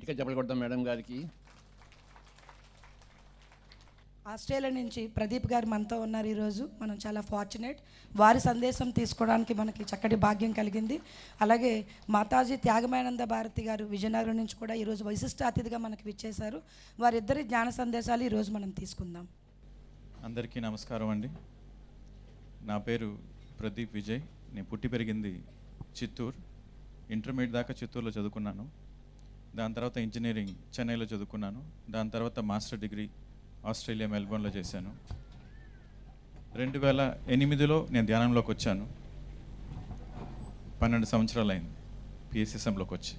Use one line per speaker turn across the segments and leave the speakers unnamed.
గట్టిగా చెప్పలు కొడతాం మేడం గారికి
ఆస్ట్రేలియా నుంచి ప్రదీప్ గారు మనతో ఉన్నారు ఈరోజు మనం చాలా ఫార్చునేట్ వారి సందేశం తీసుకోవడానికి మనకి చక్కటి భాగ్యం కలిగింది అలాగే మాతాజీ త్యాగమానంద భారతి గారు విజయనగరం నుంచి కూడా ఈరోజు విశిష్ట అతిథిగా మనకి విచ్చేశారు వారిద్దరి జ్ఞాన సందేశాలు ఈరోజు మనం తీసుకుందాం
అందరికీ నమస్కారం అండి నా పేరు ప్రదీప్ విజయ్ నేను పుట్టి పెరిగింది చిత్తూరు ఇంటర్మీడియట్ దాకా చిత్తూరులో చదువుకున్నాను దాని తర్వాత ఇంజనీరింగ్ చెన్నైలో చదువుకున్నాను దాని తర్వాత మాస్టర్ డిగ్రీ ఆస్ట్రేలియా మెల్బోర్న్లో చేశాను రెండు వేల ఎనిమిదిలో నేను ధ్యానంలోకి వచ్చాను పన్నెండు సంవత్సరాలు అయింది పిఎస్ఎస్ఎంలోకి వచ్చి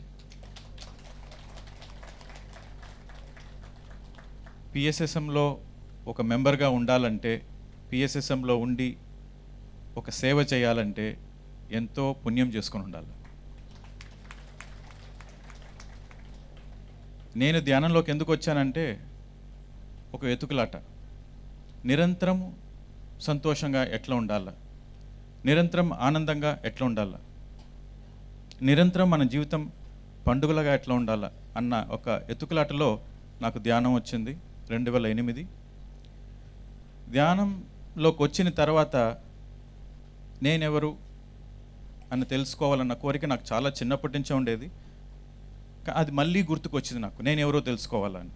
పిఎస్ఎస్ఎంలో ఒక మెంబర్గా ఉండాలంటే పిఎస్ఎస్ఎంలో ఉండి ఒక సేవ చేయాలంటే ఎంతో పుణ్యం చేసుకొని ఉండాలి నేను ధ్యానంలోకి ఎందుకు వచ్చానంటే ఒక వెతుకులాట నిరంతరం సంతోషంగా ఎట్లా ఉండాలా నిరంతరం ఆనందంగా ఎట్లా ఉండాలా నిరంతరం మన జీవితం పండుగలుగా ఎట్లా ఉండాలా అన్న ఒక ఎతుకులాటలో నాకు ధ్యానం వచ్చింది రెండు వేల ఎనిమిది ధ్యానంలోకి వచ్చిన తర్వాత నేనెవరు అని తెలుసుకోవాలన్న కోరిక నాకు చాలా చిన్నప్పటి నుంచే ఉండేది కా- అది మళ్ళీ గుర్తుకొచ్చింది నాకు నేను ఎవరో తెలుసుకోవాలని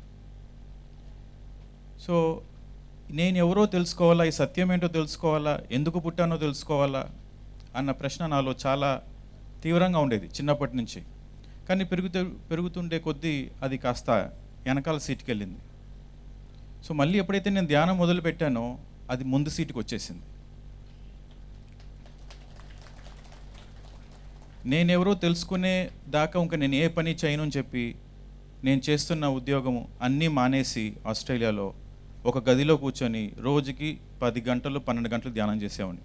సో నేను ఎవరో తెలుసుకోవాలా ఈ సత్యం ఏంటో తెలుసుకోవాలా ఎందుకు పుట్టానో తెలుసుకోవాలా అన్న ప్రశ్న నాలో చాలా తీవ్రంగా ఉండేది చిన్నప్పటి నుంచి కానీ పెరుగుతూ పెరుగుతుండే కొద్దీ అది కాస్త వెనకాల సీట్కి వెళ్ళింది సో మళ్ళీ ఎప్పుడైతే నేను ధ్యానం మొదలు పెట్టానో అది ముందు సీటుకి వచ్చేసింది నేనెవరో తెలుసుకునే దాకా ఇంకా నేను ఏ పని చేయను అని చెప్పి నేను చేస్తున్న ఉద్యోగము అన్నీ మానేసి ఆస్ట్రేలియాలో ఒక గదిలో కూర్చొని రోజుకి పది గంటలు పన్నెండు గంటలు ధ్యానం చేసేవాడిని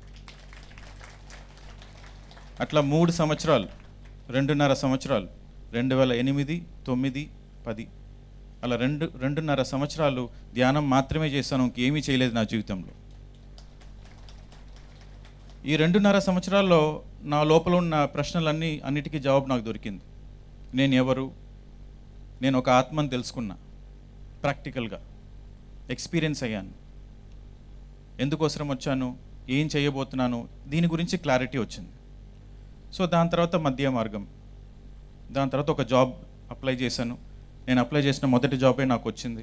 అట్లా మూడు సంవత్సరాలు రెండున్నర సంవత్సరాలు రెండు వేల ఎనిమిది తొమ్మిది పది అలా రెండు రెండున్నర సంవత్సరాలు ధ్యానం మాత్రమే చేశాను ఇంకేమీ చేయలేదు నా జీవితంలో ఈ రెండున్నర సంవత్సరాల్లో నా లోపల ఉన్న ప్రశ్నలన్నీ అన్నిటికీ జవాబు నాకు దొరికింది నేను ఎవరు నేను ఒక ఆత్మను తెలుసుకున్నా ప్రాక్టికల్గా ఎక్స్పీరియన్స్ అయ్యాను ఎందుకోసం వచ్చాను ఏం చేయబోతున్నాను దీని గురించి క్లారిటీ వచ్చింది సో దాని తర్వాత మధ్య మార్గం దాని తర్వాత ఒక జాబ్ అప్లై చేశాను నేను అప్లై చేసిన మొదటి జాబే నాకు వచ్చింది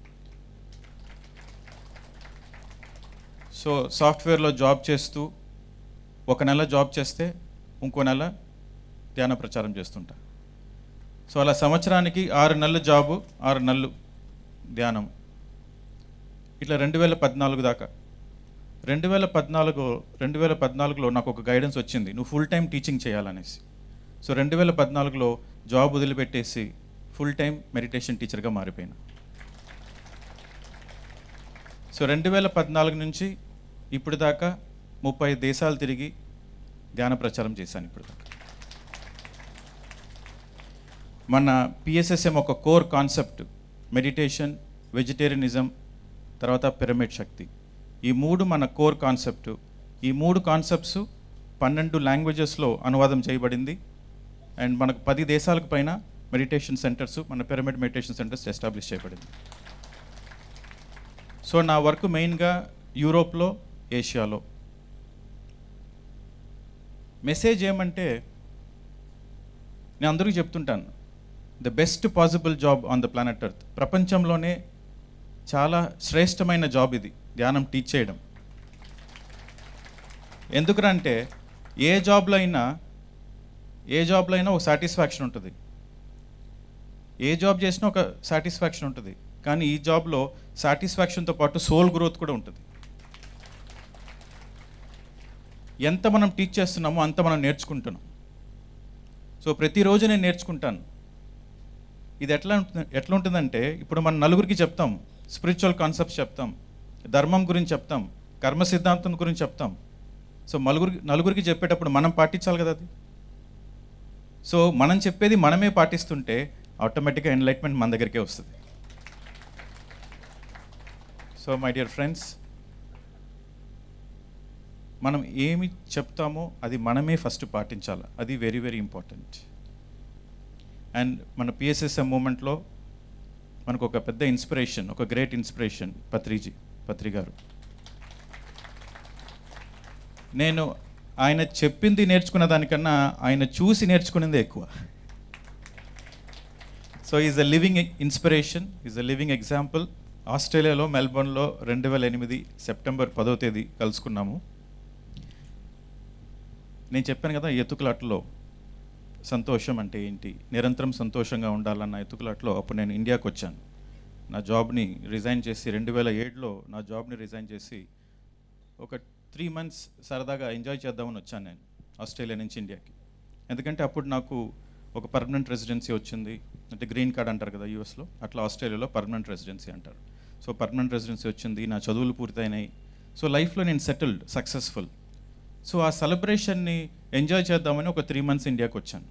సో సాఫ్ట్వేర్లో జాబ్ చేస్తూ ఒక నెల జాబ్ చేస్తే ఇంకో నెల ధ్యాన ప్రచారం చేస్తుంటా సో అలా సంవత్సరానికి ఆరు నెలలు జాబు ఆరు నెలలు ధ్యానం ఇట్లా రెండు వేల పద్నాలుగు దాకా రెండు వేల పద్నాలుగు రెండు వేల పద్నాలుగులో నాకు ఒక గైడెన్స్ వచ్చింది నువ్వు ఫుల్ టైం టీచింగ్ చేయాలనేసి సో రెండు వేల పద్నాలుగులో జాబ్ వదిలిపెట్టేసి ఫుల్ టైం మెడిటేషన్ టీచర్గా మారిపోయినా సో రెండు వేల పద్నాలుగు నుంచి ఇప్పుడు దాకా ముప్పై దేశాలు తిరిగి ధ్యాన ప్రచారం చేశాను ఇప్పుడు దాకా మన పిఎస్ఎస్ఎం ఒక కోర్ కాన్సెప్ట్ మెడిటేషన్ వెజిటేరియనిజం తర్వాత పిరమిడ్ శక్తి ఈ మూడు మన కోర్ కాన్సెప్ట్ ఈ మూడు కాన్సెప్ట్స్ పన్నెండు లాంగ్వేజెస్లో అనువాదం చేయబడింది అండ్ మనకు పది దేశాలకు పైన మెడిటేషన్ సెంటర్స్ మన పిరమిడ్ మెడిటేషన్ సెంటర్స్ ఎస్టాబ్లిష్ చేయబడింది సో నా వర్క్ మెయిన్గా యూరోప్లో ఏషియాలో మెసేజ్ ఏమంటే నేను అందరికీ చెప్తుంటాను the best possible job on the planet earth ప్రపంచంలోనే చాలా శ్రేష్టమైన జాబ్ ఇది ధ్యానం టీచ్ చేయడం ఎందుకంటే ఏ జాబ్లో అయినా ఏ జాబ్లో అయినా ఒక సాటిస్ఫాక్షన్ ఉంటుంది ఏ జాబ్ చేసినా ఒక సాటిస్ఫాక్షన్ ఉంటుంది కానీ ఈ జాబ్లో సాటిస్ఫాక్షన్తో పాటు సోల్ గ్రోత్ కూడా ఉంటుంది ఎంత మనం టీచ్ చేస్తున్నామో అంత మనం నేర్చుకుంటున్నాం సో ప్రతిరోజు నేను నేర్చుకుంటాను ఇది ఎట్లా ఉంటుంది ఎట్లా ఉంటుందంటే ఇప్పుడు మనం నలుగురికి చెప్తాం స్పిరిచువల్ కాన్సెప్ట్స్ చెప్తాం ధర్మం గురించి చెప్తాం కర్మ సిద్ధాంతం గురించి చెప్తాం సో నలుగురికి నలుగురికి చెప్పేటప్పుడు మనం పాటించాలి కదా అది సో మనం చెప్పేది మనమే పాటిస్తుంటే ఆటోమేటిక్గా ఎన్లైట్మెంట్ మన దగ్గరికే వస్తుంది సో మై డియర్ ఫ్రెండ్స్ మనం ఏమి చెప్తామో అది మనమే ఫస్ట్ పాటించాలి అది వెరీ వెరీ ఇంపార్టెంట్ అండ్ మన పిఎస్ఎస్ఎం మూమెంట్లో మనకు ఒక పెద్ద ఇన్స్పిరేషన్ ఒక గ్రేట్ ఇన్స్పిరేషన్ పత్రిజీ పత్రి గారు నేను ఆయన చెప్పింది నేర్చుకున్న దానికన్నా ఆయన చూసి నేర్చుకునేదే ఎక్కువ so is a living inspiration is a living example ఆస్ట్రేలియాలో మెల్బోర్న్లో రెండు వేల ఎనిమిది సెప్టెంబర్ పదో తేదీ కలుసుకున్నాము నేను చెప్పాను కదా ఈ ఎత్తుకులాటలో సంతోషం అంటే ఏంటి నిరంతరం సంతోషంగా ఉండాలన్న ఎత్తుకులాటలో అప్పుడు నేను ఇండియాకి వచ్చాను నా జాబ్ని రిజైన్ చేసి రెండు వేల ఏడులో నా జాబ్ని రిజైన్ చేసి ఒక త్రీ మంత్స్ సరదాగా ఎంజాయ్ చేద్దామని వచ్చాను నేను ఆస్ట్రేలియా నుంచి ఇండియాకి ఎందుకంటే అప్పుడు నాకు ఒక పర్మనెంట్ రెసిడెన్సీ వచ్చింది అంటే గ్రీన్ కార్డ్ అంటారు కదా యూఎస్లో అట్లా ఆస్ట్రేలియాలో పర్మనెంట్ రెసిడెన్సీ అంటారు సో పర్మనెంట్ రెసిడెన్సీ వచ్చింది నా చదువులు పూర్తయినాయి సో లైఫ్లో నేను సెటిల్డ్ సక్సెస్ఫుల్ సో ఆ సెలబ్రేషన్ని ఎంజాయ్ చేద్దామని ఒక త్రీ మంత్స్ ఇండియాకి వచ్చాను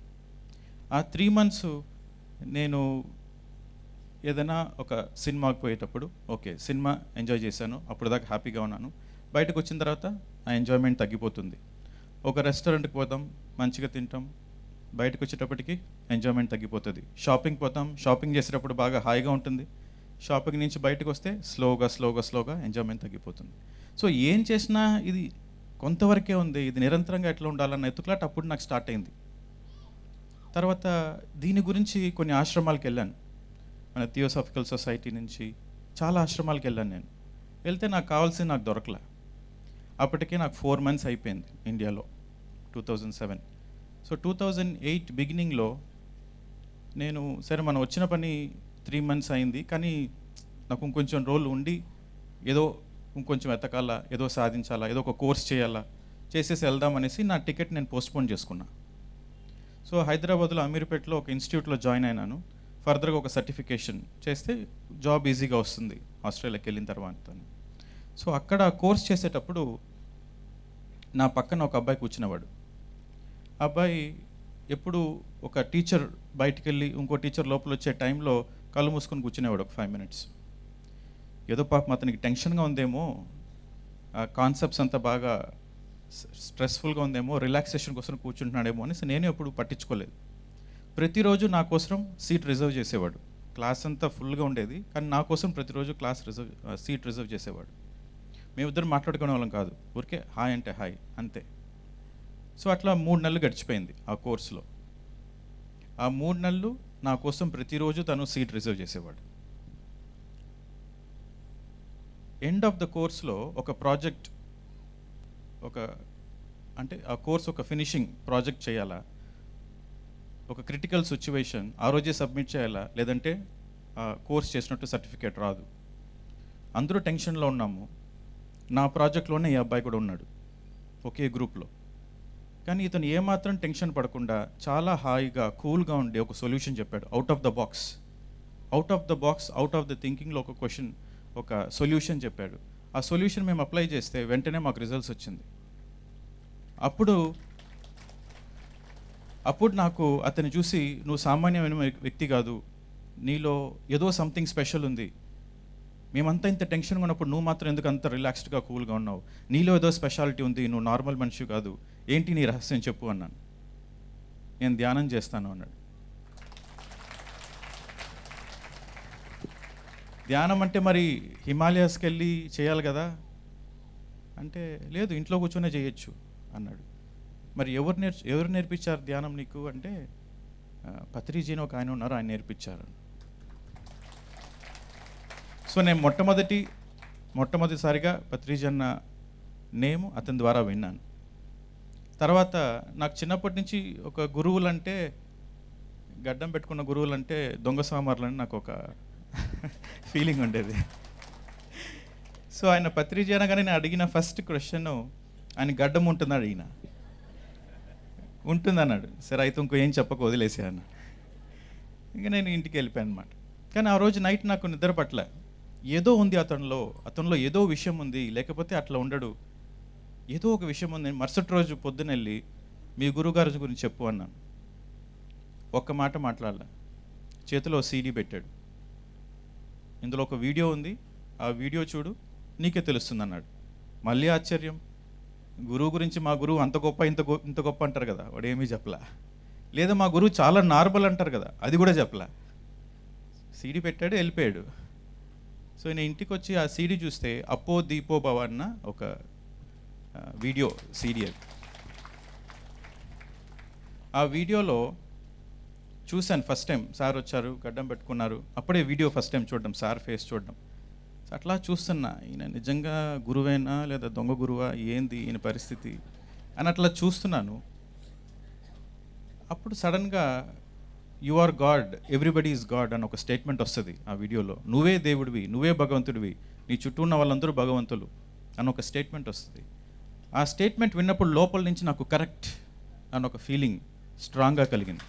ఆ త్రీ మంత్స్ నేను ఏదైనా ఒక సినిమాకి పోయేటప్పుడు ఓకే సినిమా ఎంజాయ్ చేశాను అప్పుడు దాకా హ్యాపీగా ఉన్నాను బయటకు వచ్చిన తర్వాత ఆ ఎంజాయ్మెంట్ తగ్గిపోతుంది ఒక రెస్టారెంట్కి పోతాం మంచిగా తింటాం బయటకు వచ్చేటప్పటికి ఎంజాయ్మెంట్ తగ్గిపోతుంది షాపింగ్ పోతాం షాపింగ్ చేసేటప్పుడు బాగా హాయిగా ఉంటుంది షాపింగ్ నుంచి బయటకు వస్తే స్లోగా స్లోగా స్లోగా ఎంజాయ్మెంట్ తగ్గిపోతుంది సో ఏం చేసినా ఇది కొంతవరకే ఉంది ఇది నిరంతరంగా ఎట్లా ఉండాలన్న ఎత్తుకులాట అప్పుడు నాకు స్టార్ట్ అయింది తర్వాత దీని గురించి కొన్ని ఆశ్రమాలకు వెళ్ళాను మన థియోసాఫికల్ సొసైటీ నుంచి చాలా ఆశ్రమాలకు వెళ్ళాను నేను వెళ్తే నాకు కావాల్సింది నాకు దొరకలే అప్పటికే నాకు ఫోర్ మంత్స్ అయిపోయింది ఇండియాలో two thousand seven so two thousand eight బిగినింగ్లో నేను సరే మనం వచ్చిన పని త్రీ మంత్స్ అయింది కానీ నాకు ఇంకొంచెం రోజులు ఉండి ఏదో ఇంకొంచెం ఎతకాలా ఏదో సాధించాలా ఏదో ఒక కోర్స్ చేయాలా చేసేసి వెళ్దాం అనేసి నా టికెట్ నేను పోస్ట్పోన్ చేసుకున్నా సో హైదరాబాద్లో అమీర్పేటలో ఒక ఇన్స్టిట్యూట్లో జాయిన్ అయినాను ఫర్దర్గా ఒక సర్టిఫికేషన్ చేస్తే జాబ్ ఈజీగా వస్తుంది ఆస్ట్రేలియాకి వెళ్ళిన తర్వాత సో అక్కడ కోర్స్ చేసేటప్పుడు నా పక్కన ఒక అబ్బాయి కూర్చునేవాడు ఆ అబ్బాయి ఎప్పుడు ఒక టీచర్ బయటికి వెళ్ళి ఇంకో టీచర్ లోపల వచ్చే టైంలో కళ్ళు మూసుకొని కూర్చునేవాడు ఒక ఫైవ్ మినిట్స్ ఏదో పాపం అతనికి టెన్షన్గా ఉందేమో ఆ కాన్సెప్ట్స్ అంతా బాగా స్ట్రెస్ఫుల్గా ఉందేమో రిలాక్సేషన్ కోసం కూర్చుంటున్నాడేమో అనేసి నేను ఎప్పుడు పట్టించుకోలేదు ప్రతిరోజు నా కోసం సీట్ రిజర్వ్ చేసేవాడు క్లాస్ అంతా ఫుల్గా ఉండేది కానీ నా కోసం ప్రతిరోజు క్లాస్ రిజర్వ్ సీట్ రిజర్వ్ చేసేవాడు మేమిద్దరం మాట్లాడుకునే వాళ్ళం కాదు ఊరికే హాయ్ అంటే హాయ్ అంతే సో అట్లా మూడు నెలలు గడిచిపోయింది ఆ కోర్సులో ఆ మూడు నెలలు నా కోసం ప్రతిరోజు తను సీట్ రిజర్వ్ చేసేవాడు ఎండ్ ఆఫ్ ద కోర్స్లో ఒక ప్రాజెక్ట్ ఒక అంటే ఆ కోర్స్ ఒక ఫినిషింగ్ ప్రాజెక్ట్ చేయాలా ఒక క్రిటికల్ సిచ్యువేషన్ ఆ రోజే సబ్మిట్ చేయాలా లేదంటే ఆ కోర్స్ చేసినట్టు సర్టిఫికేట్ రాదు అందరూ టెన్షన్లో ఉన్నాము నా ప్రాజెక్ట్లోనే ఈ అబ్బాయి కూడా ఉన్నాడు ఒకే గ్రూప్లో కానీ ఇతను ఏమాత్రం టెన్షన్ పడకుండా చాలా హాయిగా కూల్గా ఉండి ఒక సొల్యూషన్ చెప్పాడు out of the box out of the box out of the థింకింగ్లో ఒక క్వశ్చన్ ఒక సొల్యూషన్ చెప్పాడు ఆ సొల్యూషన్ మేము అప్లై చేస్తే వెంటనే మాకు రిజల్ట్స్ వచ్చింది అప్పుడు అప్పుడు నాకు అతన్ని చూసి నువ్వు సామాన్యమైన వ్యక్తి కాదు నీలో ఏదో సంథింగ్ స్పెషల్ ఉంది మేమంతా ఇంత టెన్షన్గా ఉన్నప్పుడు నువ్వు మాత్రం ఎందుకు అంత రిలాక్స్డ్గా కూల్గా ఉన్నావు నీలో ఏదో స్పెషాలిటీ ఉంది నువ్వు నార్మల్ మనిషి కాదు ఏంటి నీ రహస్యం చెప్పు అన్నాను నేను ధ్యానం చేస్తాను అన్నాడు ధ్యానం అంటే మరి హిమాలయాస్కి వెళ్ళి చేయాలి కదా అంటే లేదు ఇంట్లో కూర్చొనే చేయొచ్చు అన్నాడు మరి ఎవరు నేర్చు ఎవరు నేర్పించారు ధ్యానం నీకు అంటే "ఆ, పత్రిజీని ఒక ఆయన ఉన్నారు ఆయన నేర్పించారు సో నేను మొట్టమొదటి మొట్టమొదటిసారిగా పత్రిజీ అన్న నేమ్ అతని ద్వారా విన్నాను తర్వాత నాకు చిన్నప్పటి నుంచి ఒక గురువులంటే గడ్డం పెట్టుకున్న గురువులంటే దొంగ సామార్లని నాకు ఒక ఫీలింగ్ ఉండేది సో ఆయన పత్రిజీ అనగానే నేను అడిగిన ఫస్ట్ క్వశ్చన్ ఆయన గడ్డం ఉంటుంది అడిగిన ఉంటుంది అన్నాడు సరే అయితే ఇంకో ఏం చెప్పక వదిలేసే అన్న ఇంకా నేను ఇంటికి వెళ్ళిపోయాను అనమాట కానీ ఆ రోజు నైట్ నాకు నిద్ర పట్ల ఏదో ఉంది అతనిలో అతనిలో ఏదో విషయం ఉంది లేకపోతే అట్లా ఉండడు ఏదో ఒక విషయం ఉంది మరుసటి రోజు పొద్దున వెళ్ళి మీ గురువుగారి గురించి చెప్పు అన్నాను ఒక్క మాట మాట్లాడలే చేతిలో సీడీ పెట్టాడు ఇందులో ఒక వీడియో ఉంది ఆ వీడియో చూడు నీకే తెలుస్తుంది అన్నాడు మళ్ళీ ఆశ్చర్యం గురువు గురించి మా గురువు అంత గొప్ప ఇంత గొ ఇంత గొప్ప అంటారు కదా వాడు ఏమీ చెప్పలా లేదా మా గురువు చాలా నార్మల్ అంటారు కదా అది కూడా చెప్పలే సీడీ పెట్టాడు వెళ్ళిపోయాడు సో నేను ఇంటికి వచ్చి ఆ సీడీ చూస్తే అప్పో దీపో భవ అన్న ఒక ఆ, వీడియో సీడీ అది ఆ వీడియోలో చూశాను ఫస్ట్ టైం సార్ వచ్చారు గడ్డం పెట్టుకున్నారు అప్పుడే వీడియో ఫస్ట్ టైం చూడడం సార్ ఫేస్ చూడడం అట్లా చూస్తున్నా ఈయన నిజంగా గురువేనా లేదా దొంగ గురువా ఏంది ఈయన పరిస్థితి అని అట్లా చూస్తున్నాను అప్పుడు సడన్గా you are god everybody is god అని ఒక స్టేట్మెంట్ వస్తుంది ఆ వీడియోలో నువ్వే దేవుడివి నువ్వే భగవంతుడివి నీ చుట్టూ ఉన్న వాళ్ళందరూ భగవంతులు అని ఒక స్టేట్మెంట్ వస్తుంది ఆ స్టేట్మెంట్ విన్నప్పుడు లోపల నుంచి నాకు కరెక్ట్ అని ఒక ఫీలింగ్ స్ట్రాంగ్గా కలిగింది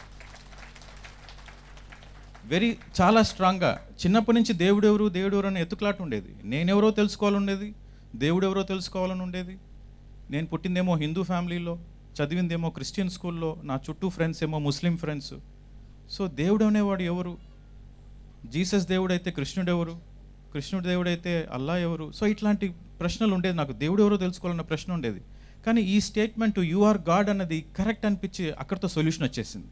వెరీ చాలా స్ట్రాంగ్గా చిన్నప్పటి నుంచి దేవుడెవరు దేవుడెవరు అని ఎత్తుక్లాట ఉండేది నేనెవరో తెలుసుకోవాలని ఉండేది దేవుడెవరో తెలుసుకోవాలని ఉండేది నేను పుట్టిందేమో హిందూ ఫ్యామిలీలో చదివిందేమో క్రిస్టియన్ స్కూల్లో నా చుట్టూ ఫ్రెండ్స్ ఏమో ముస్లిం ఫ్రెండ్స్ సో దేవుడు అనేవాడు ఎవరు జీసస్ దేవుడైతే కృష్ణుడు ఎవరు కృష్ణుడు దేవుడైతే అల్లా ఎవరు సో ఇట్లాంటి ప్రశ్నలు ఉండేది నాకు దేవుడు ఎవరో తెలుసుకోవాలన్న ప్రశ్న ఉండేది కానీ ఈ స్టేట్మెంట్ యు ఆర్ గాడ్ అన్నది కరెక్ట్ అనిపించి అక్కడితో సొల్యూషన్ వచ్చేసింది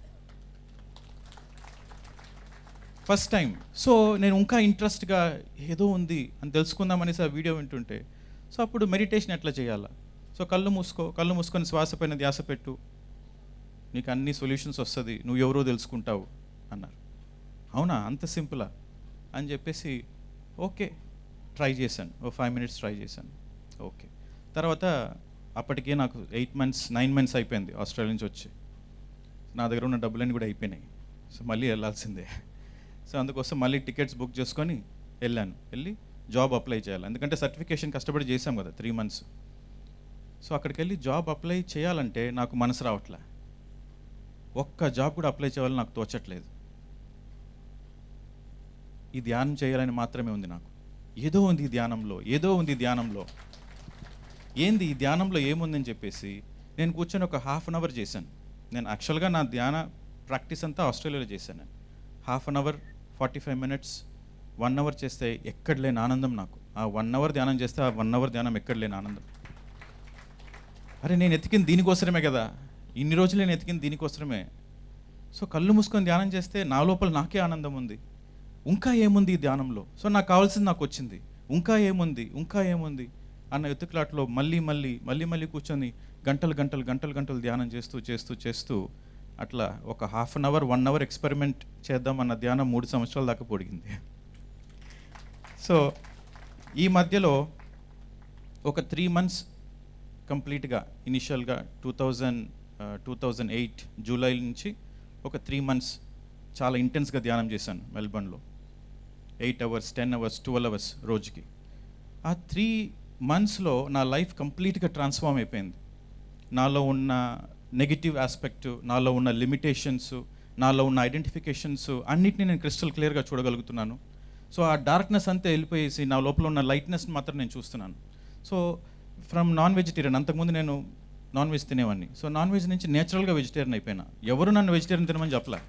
ఫస్ట్ టైం సో నేను ఇంకా ఇంట్రెస్ట్గా ఏదో ఉంది అని తెలుసుకుందామనేసి ఆ వీడియో వింటుంటే సో అప్పుడు మెడిటేషన్ ఎట్లా చేయాలా సో కళ్ళు మూసుకో కళ్ళు మూసుకొని శ్వాస పైన ధ్యాస పెట్టు నీకు అన్ని సొల్యూషన్స్ వస్తుంది నువ్వు ఎవరో తెలుసుకుంటావు అన్నారు అవునా అంత సింపులా అని చెప్పేసి ఓకే ట్రై చేశాను ఓ ఫైవ్ మినిట్స్ ట్రై చేశాను ఓకే తర్వాత అప్పటికే నాకు ఎయిట్ మంత్స్ నైన్ మంత్స్ అయిపోయింది ఆస్ట్రేలియా నుంచి వచ్చి నా దగ్గర ఉన్న డబ్బులన్నీ కూడా అయిపోయినాయి సో మళ్ళీ వెళ్ళాల్సిందే సో అందుకోసం మళ్ళీ టికెట్స్ బుక్ చేసుకొని వెళ్ళాను వెళ్ళి జాబ్ అప్లై చేయాలి ఎందుకంటే సర్టిఫికేషన్ కష్టపడి చేశాం కదా త్రీ మంత్స్ సో అక్కడికి వెళ్ళి జాబ్ అప్లై చేయాలంటే నాకు మనసు రావట్లే ఒక్క జాబ్ కూడా అప్లై చేయాలని నాకు తోచట్లేదు ఈ ధ్యానం చేయాలని మాత్రమే ఉంది నాకు ఏదో ఉంది ఈ ధ్యానంలో ఏదో ఉంది ఈ ధ్యానంలో ఏంది ఈ ధ్యానంలో ఏముందని చెప్పేసి నేను కూర్చొని ఒక హాఫ్ అన్ అవర్ చేశాను నేను యాక్చువల్గా నా ధ్యాన ప్రాక్టీస్ అంతా ఆస్ట్రేలియాలో చేశాను నేను half an hour forty five minutes one hour చేస్తే ఎక్కడ లేని ఆనందం నాకు ఆ వన్ అవర్ ధ్యానం చేస్తే ఆ వన్ అవర్ ధ్యానం ఎక్కడ లేని ఆనందం అరే నేను ఎతికింది దీనికోసమే కదా ఇన్ని రోజులు నేను ఎతికింది దీనికోసమే సో కళ్ళు మూసుకొని ధ్యానం చేస్తే నా లోపల నాకే ఆనందం ఉంది ఇంకా ఏముంది ఈ ధ్యానంలో సో నాకు కావాల్సింది నాకు వచ్చింది ఇంకా ఏముంది ఇంకా ఏముంది అన్న ఎత్తుకులాట్లో మళ్ళీ మళ్ళీ మళ్ళీ మళ్ళీ కూర్చొని గంటలు గంటలు గంటలు గంటలు ధ్యానం చేస్తూ చేస్తూ చేస్తూ అట్లా ఒక half an hour one hour experiment చేద్దామన్న ధ్యానం మూడు సంవత్సరాల దాకా పొడిగింది సో ఈ మధ్యలో ఒక త్రీ మంత్స్ కంప్లీట్గా ఇనిషియల్గా two thousand two thousand eight July నుంచి ఒక త్రీ మంత్స్ చాలా ఇంటెన్స్గా ధ్యానం చేశాను మెల్బర్న్లో eight hours ten hours twelve hours రోజుకి ఆ త్రీ మంత్స్లో నా లైఫ్ కంప్లీట్గా ట్రాన్స్ఫార్మ్ అయిపోయింది నాలో ఉన్న నెగిటివ్ ఆస్పెక్ట్ నాలో ఉన్న లిమిటేషన్స్ నాలో ఉన్న ఐడెంటిఫికేషన్స్ అన్నిటిని నేను క్రిస్టల్ క్లియర్గా చూడగలుగుతున్నాను సో ఆ డార్క్నెస్ అంతా వెళ్ళిపోయేసి నా లోపల ఉన్న లైట్నెస్ మాత్రం నేను చూస్తున్నాను సో ఫ్రమ్ నాన్ వెజిటేరియన్ అంతకుముందు నేను నాన్ వెజ్ తినేవాడిని సో నాన్ వెజ్ నుంచి నేచురల్గా వెజిటేరియన్ అయిపోయినా ఎవరు నన్ను వెజిటేరియన్ తినమని చెప్పలే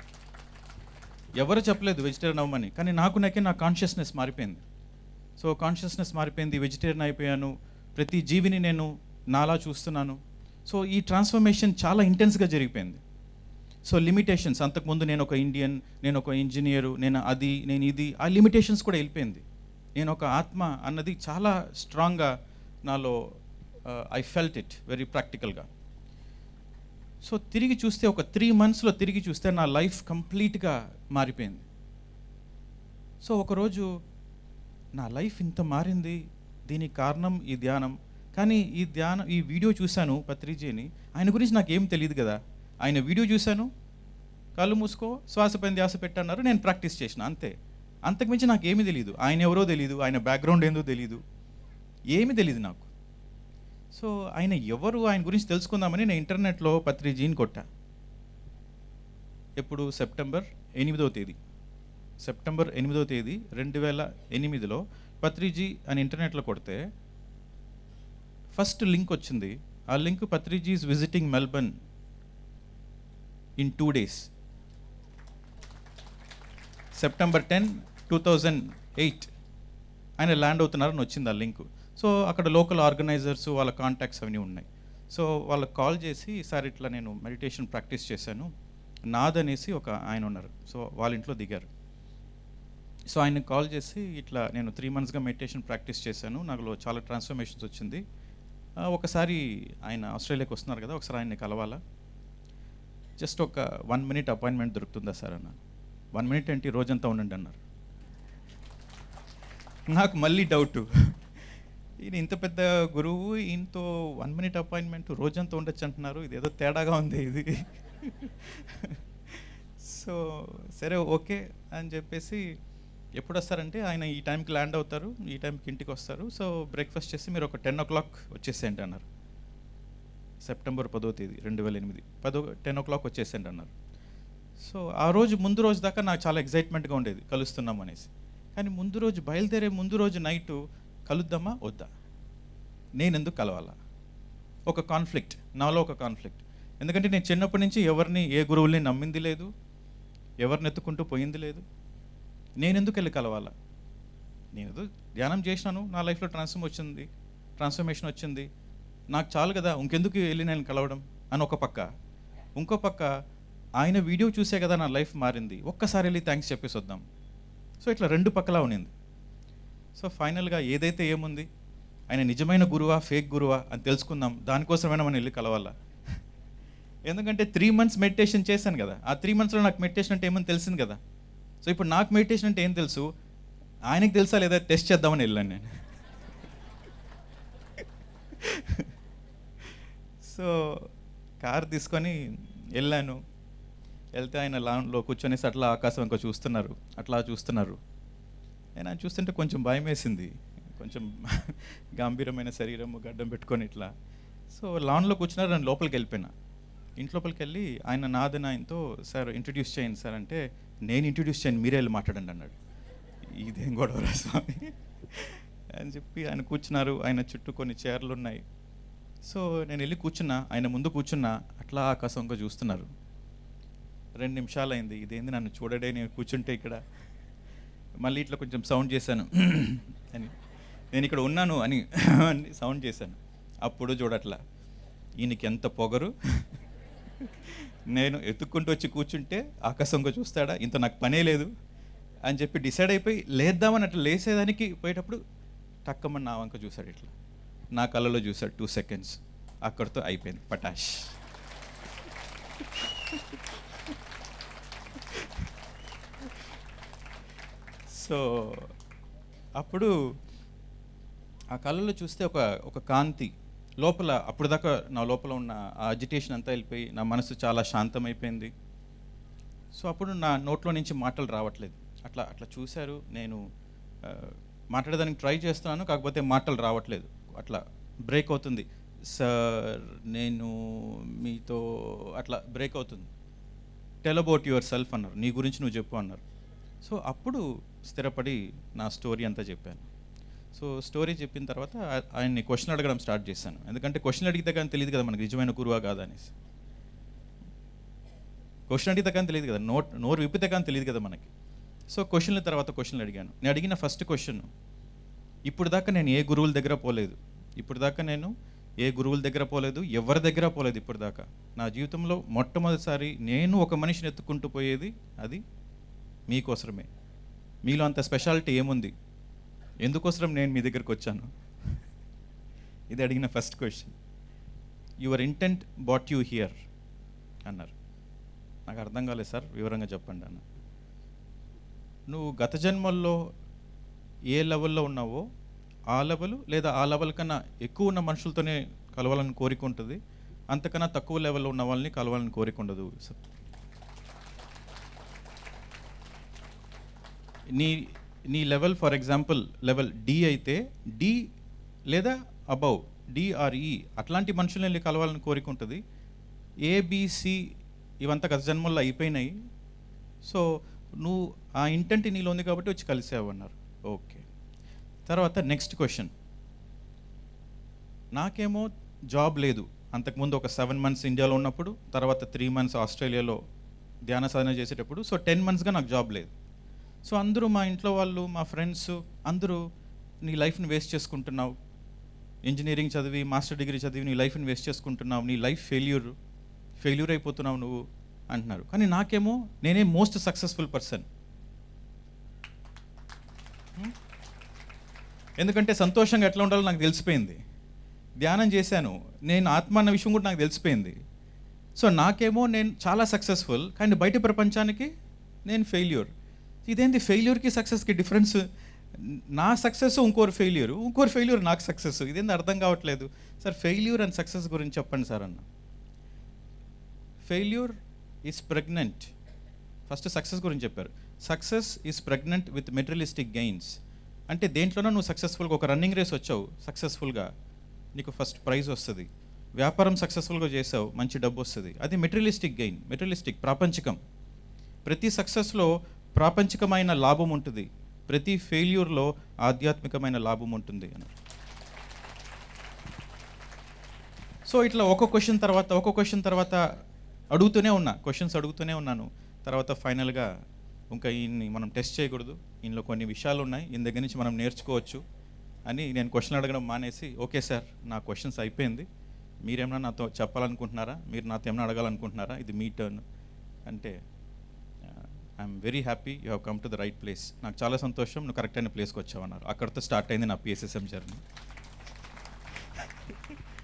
ఎవరు చెప్పలేదు వెజిటేరియన్ అవ్వమని కానీ నాకు నాకే నా కాన్షియస్నెస్ మారిపోయింది సో కాన్షియస్నెస్ మారిపోయింది వెజిటేరియన్ అయిపోయాను ప్రతి జీవిని నేను నాలా చూస్తున్నాను సో ఈ ట్రాన్స్ఫర్మేషన్ చాలా ఇంటెన్స్గా జరిగిపోయింది సో లిమిటేషన్స్ అంతకుముందు నేను ఒక ఇండియన్ నేను ఒక ఇంజనీరు నేను అది నేను ఇది ఆ లిమిటేషన్స్ కూడా వెళ్ళిపోయింది నేను ఒక ఆత్మ అన్నది చాలా స్ట్రాంగ్గా నాలో ఐ ఫెల్ట్ ఇట్ వెరీ ప్రాక్టికల్గా సో తిరిగి చూస్తే ఒక త్రీ మంత్స్లో తిరిగి చూస్తే నా లైఫ్ కంప్లీట్గా మారిపోయింది సో ఒకరోజు నా లైఫ్ ఇంత మారింది దీనికి కారణం ఈ ధ్యానం కానీ ఈ ధ్యానం ఈ వీడియో చూశాను పత్రిజీని ఆయన గురించి నాకు ఏం తెలియదు కదా ఆయన వీడియో చూశాను కళ్ళు మూసుకో శ్వాస పైన ధ్యాస పెట్టన్నారు నేను ప్రాక్టీస్ చేసిన అంతే అంతకుమించి నాకు ఏమీ తెలియదు ఆయన ఎవరో తెలియదు ఆయన బ్యాక్గ్రౌండ్ ఏందో తెలియదు ఏమీ తెలియదు నాకు సో ఆయన ఎవరు ఆయన గురించి తెలుసుకుందామని నేను ఇంటర్నెట్లో పత్రిజీని కొట్టా ఎప్పుడు సెప్టెంబర్ ఎనిమిదవ తేదీ సెప్టెంబర్ ఎనిమిదవ తేదీ రెండు వేల ఎనిమిదిలో పత్రిజీ అని ఇంటర్నెట్లో కొడితే ఫస్ట్ లింక్ వచ్చింది ఆ link Patriji's visiting Melbourne in two days September ten two thousand eight ఆయన ల్యాండ్ అవుతున్నారని వచ్చింది ఆ లింక్ సో అక్కడ లోకల్ ఆర్గనైజర్స్ వాళ్ళ కాంటాక్ట్స్ అవన్నీ ఉన్నాయి సో వాళ్ళకి కాల్ చేసి సార్ ఇట్లా నేను మెడిటేషన్ ప్రాక్టీస్ చేశాను నాద్ అనేసి ఒక ఆయన ఉన్నారు సో వాళ్ళ ఇంట్లో దిగారు సో ఆయన కాల్ చేసి ఇట్లా నేను త్రీ మంత్స్గా మెడిటేషన్ ప్రాక్టీస్ చేశాను నాకులో చాలా ట్రాన్స్ఫర్మేషన్స్ వచ్చింది ఆ, ఒకసారి ఆయన ఆస్ట్రేలియాకి వస్తున్నారు కదా ఒకసారి ఆయన్ని కలవాలా జస్ట్ ఒక వన్ మినిట్ అపాయింట్మెంట్ దొరుకుతుందా సార్ అన్న వన్ మినిట్ ఏంటి రోజంతా ఉండండి అన్నారు నాకు మళ్ళీ డౌట్ ఈయన ఇంత పెద్ద గురువు ఈయనతో వన్ మినిట్ అపాయింట్మెంట్ రోజంతా ఉండొచ్చు అంటున్నారు ఇది ఏదో తేడాగా ఉంది ఇది సో సరే ఓకే అని చెప్పేసి ఎప్పుడు వస్తారంటే ఆయన ఈ టైంకి ల్యాండ్ అవుతారు ఈ టైంకి ఇంటికి వస్తారు సో బ్రేక్ఫాస్ట్ చేసి మీరు ఒక టెన్ ఓ క్లాక్ వచ్చేసేయండి అన్నారు సెప్టెంబర్ పదో తేదీ రెండు వేల ఎనిమిది పదో టెన్ ఓ క్లాక్ వచ్చేసేయండి అన్నారు సో ఆ రోజు ముందు రోజు దాకా నాకు చాలా ఎగ్జైట్మెంట్గా ఉండేది కలుస్తున్నాం అనేసి కానీ ముందు రోజు బయలుదేరే ముందు రోజు నైటు కలుద్దామా వద్దా నేను ఎందుకు కలవాలా ఒక కాన్ఫ్లిక్ట్ నాలో ఒక కాన్ఫ్లిక్ట్ ఎందుకంటే నేను చిన్నప్పటి నుంచి ఎవరిని ఏ గురువుల్ని నమ్మింది లేదు ఎవరిని ఎత్తుకుంటూ పోయింది లేదు నేను ఎందుకు వెళ్ళి కలవాలా నేను ఏదో ధ్యానం చేసినాను నా లైఫ్లో ట్రాన్స్ఫర్మ్ వచ్చింది ట్రాన్స్ఫర్మేషన్ వచ్చింది నాకు చాలు కదా ఇంకెందుకు వెళ్ళి నేను కలవడం అని ఒక పక్క ఇంకో పక్క ఆయన వీడియో చూసే కదా నా లైఫ్ మారింది ఒక్కసారి వెళ్ళి థ్యాంక్స్ చెప్పేసి వద్దాం సో ఇట్లా రెండు పక్కలా ఉన్నింది సో ఫైనల్గా ఏదైతే ఏముంది ఆయన నిజమైన గురువా ఫేక్ గురువా అని తెలుసుకుందాం దానికోసమైనా మనం వెళ్ళి కలవాలా ఎందుకంటే త్రీ మంత్స్ మెడిటేషన్ చేశాను కదా ఆ త్రీ మంత్స్లో నాకు మెడిటేషన్ అంటే ఏమని తెలిసింది కదా సో ఇప్పుడు నాకు మెడిటేషన్ అంటే ఏం తెలుసు ఆయనకి తెలుసా లేదా టెస్ట్ చేద్దామని వెళ్ళాను నేను సో కార్ తీసుకొని వెళ్ళాను వెళ్తే ఆయన లాన్లో కూర్చొనేసి అట్లా ఆకాశం ఇంకా చూస్తున్నారు అట్లా చూస్తున్నారు ఆయన చూస్తుంటే కొంచెం భయం వేసింది కొంచెం గంభీరమైన శరీరం గడ్డం పెట్టుకొని ఇట్లా సో లాన్లో కూర్చున్నారు నేను లోపలికి వెళ్ళిపోయినా ఇంట్లోపలికి వెళ్ళి ఆయన నాదన ఆయనతో సార్ ఇంట్రడ్యూస్ చేయండి సార్ అంటే నేను ఇంట్రడ్యూస్ చేయను మీరే వెళ్ళి మాట్లాడండి అన్నాడు ఇదేం గొడవరా స్వామి అని చెప్పి ఆయన కూర్చున్నారు ఆయన చుట్టూ కొన్ని చైర్లు ఉన్నాయి సో నేను వెళ్ళి కూర్చున్నా ఆయన ముందు కూర్చున్నా అట్లా ఆకాశంగా చూస్తున్నారు రెండు నిమిషాలు అయింది ఇదేంది నన్ను చూడడే నేను కూర్చుంటే ఇక్కడ మళ్ళీ ఇట్లా కొంచెం సౌండ్ చేశాను అని నేను ఇక్కడ ఉన్నాను అని అని సౌండ్ చేశాను అప్పుడు చూడట్లా ఈయనకి ఎంత పొగరు నేను ఎత్తుక్కుంటూ వచ్చి కూర్చుంటే ఆకాశంగా చూస్తాడా ఇంత నాకు పనే లేదు అని చెప్పి డిసైడ్ అయిపోయి లేద్దామని అట్లా లేసేదానికి పోయేటప్పుడు టక్కమని నా వంక చూశాడు ఇట్లా నా కళ్ళలో చూశాడు టూ సెకండ్స్ అక్కడితో అయిపోయింది పటాష్ సో అప్పుడు ఆ కళ్ళలో చూస్తే ఒక ఒక కాంతి లోపల అప్పుడు దాకా నా లోపల ఉన్న ఆ అజిటేషన్ అంతా వెళ్ళిపోయి నా మనసు చాలా శాంతమైపోయింది సో అప్పుడు నా నోట్లో నుంచి మాటలు రావట్లేదు అట్లా అట్లా చూశారు నేను ఆ, మాట్లాడడానికి ట్రై చేస్తున్నాను కాకపోతే మాటలు రావట్లేదు అట్లా బ్రేక్ అవుతుంది సార్ నేను మీతో అట్లా బ్రేక్ అవుతుంది టెల్ అబౌట్ యువర్ సెల్ఫ్ అన్నారు నీ గురించి నువ్వు చెప్పు అన్నారు సో అప్పుడు స్థిరపడి నా స్టోరీ అంతా చెప్పాను సో స్టోరీ చెప్పిన తర్వాత ఆ- ఆయన్ని క్వశ్చన్ అడగడం స్టార్ట్ చేశాను ఎందుకంటే క్వశ్చన్ అడిగితే కానీ తెలియదు కదా మనకి నిజమైన గురువా కాదా అనేసి క్వశ్చన్ అడిగితే కానీ తెలియదు కదా నోట్ నోరు విప్పితే కానీ తెలియదు కదా మనకి సో క్వశ్చన్ల తర్వాత క్వశ్చన్లు అడిగాను నేను అడిగిన ఫస్ట్ క్వశ్చన్ ఇప్పుడు దాకా నేను ఏ గురువుల దగ్గర పోలేదు ఇప్పుడు దాకా నేను ఏ గురువుల దగ్గర పోలేదు ఎవరి దగ్గర పోలేదు ఇప్పుడు దాకా నా జీవితంలో మొట్టమొదటిసారి నేను ఒక మనిషిని ఎత్తుకుంటూ పోయేది అది మీకోసరమే మీలో అంత స్పెషాలిటీ ఏముంది ఎందుకోసరం నేను మీ దగ్గరికి వచ్చాను ఇది అడిగిన first question your intent but you here అన్నారు నాకు అర్థం కాలేదు సార్ వివరంగా చెప్పండి అన్న నువ్వు గత జన్మల్లో ఏ లెవెల్లో ఉన్నావో ఆ లెవెల్ లేదా ఆ లెవెల్ కన్నా ఎక్కువ ఉన్న మనుషులతోనే కలవాలని కోరిక ఉంటుంది అంతకన్నా తక్కువ లెవెల్లో ఉన్న వాళ్ళని కలవాలని కోరిక ఉండదు నీ నీ level for example level D అయితే డి లేదా అబౌవ్ డిఆర్ఈ అట్లాంటి మనుషుల్ని వెళ్ళి కలవాలని కోరిక ఉంటుంది ఏబిసి ఇవంతా గత జన్మల్లో అయిపోయినాయి సో నువ్వు ఆ ఇంటెంట్ నీలో ఉంది కాబట్టి వచ్చి కలిసావు అన్నారు ఓకే తర్వాత నెక్స్ట్ క్వశ్చన్ నాకేమో జాబ్ లేదు అంతకుముందు ఒక సెవెన్ మంత్స్ ఇండియాలో ఉన్నప్పుడు తర్వాత త్రీ మంత్స్ ఆస్ట్రేలియాలో ధ్యాన సాధన చేసేటప్పుడు సో టెన్ మంత్స్గా నాకు జాబ్ లేదు సో అందరూ మా ఇంట్లో వాళ్ళు మా ఫ్రెండ్స్ అందరూ నీ లైఫ్ని వేస్ట్ చేసుకుంటున్నావు ఇంజనీరింగ్ చదివి మాస్టర్ డిగ్రీ చదివి నీ లైఫ్ని వేస్ట్ చేసుకుంటున్నావు నీ లైఫ్ ఫెయిల్యూర్ ఫెయిల్యూర్ అయిపోతున్నావు నువ్వు అంటున్నారు కానీ నాకేమో నేనే మోస్ట్ సక్సెస్ఫుల్ పర్సన్ ఎందుకంటే సంతోషంగా ఎట్లా ఉండాలో నాకు తెలిసిపోయింది ధ్యానం చేశాను నేను ఆత్మ అన్న విషయం కూడా నాకు తెలిసిపోయింది సో నాకేమో నేను చాలా సక్సెస్ఫుల్ కానీ బయట ప్రపంచానికి నేను ఫెయిల్యూర్ ఇదేంటి ఫెయిల్యూర్కి సక్సెస్కి డిఫరెన్స్ నా సక్సెస్ ఇంకోరు ఫెయిల్యూర్ ఇంకోరు ఫెయిల్యూర్ నాకు సక్సెస్ ఇదేంటి అర్థం కావట్లేదు సార్ ఫెయిల్యూర్ అండ్ సక్సెస్ గురించి చెప్పండి సార్ అన్న failure is pregnant first success గురించి చెప్పారు success is pregnant with materialistic gains అంటే దేంట్లోనో నువ్వు సక్సెస్ఫుల్గా ఒక రన్నింగ్ రేస్ వచ్చావు సక్సెస్ఫుల్గా నీకు ఫస్ట్ ప్రైజ్ వస్తుంది వ్యాపారం సక్సెస్ఫుల్గా చేసావు మంచి డబ్బు వస్తుంది అది మెటీరియలిస్టిక్ గెయిన్ మెటీరియలిస్టిక్ ప్రాపంచికం ప్రతి సక్సెస్లో ప్రాపంచికమైన లాభం ఉంటుంది ప్రతి ఫెయిల్యూర్లో ఆధ్యాత్మికమైన లాభం ఉంటుంది అని సో ఇట్లా ఒక క్వశ్చన్ తర్వాత ఒక క్వశ్చన్ తర్వాత అడుగుతూనే ఉన్నా క్వశ్చన్స్ అడుగుతూనే ఉన్నాను తర్వాత ఫైనల్గా ఇంకా ఈయన్ని మనం టెస్ట్ చేయకూడదు ఇందులో కొన్ని విషయాలు ఉన్నాయి ఈయన దగ్గర నుంచి మనం నేర్చుకోవచ్చు అని నేను క్వశ్చన్ అడగడం మానేసి ఓకే సార్ నా క్వశ్చన్స్ అయిపోయింది మీరేమన్నా నాతో చెప్పాలనుకుంటున్నారా మీరు నాతో ఏమైనా అడగాలనుకుంటున్నారా ఇది మీ టర్న్ అంటే I'm very happy you have come to the right place నాకు చాలా సంతోషం నువ్వు కరెక్ట్ అయిన ప్లేస్కి వచ్చావన్నారు అక్కడితో స్టార్ట్ అయింది నా పిఎస్ఎస్ఎం జర్నీ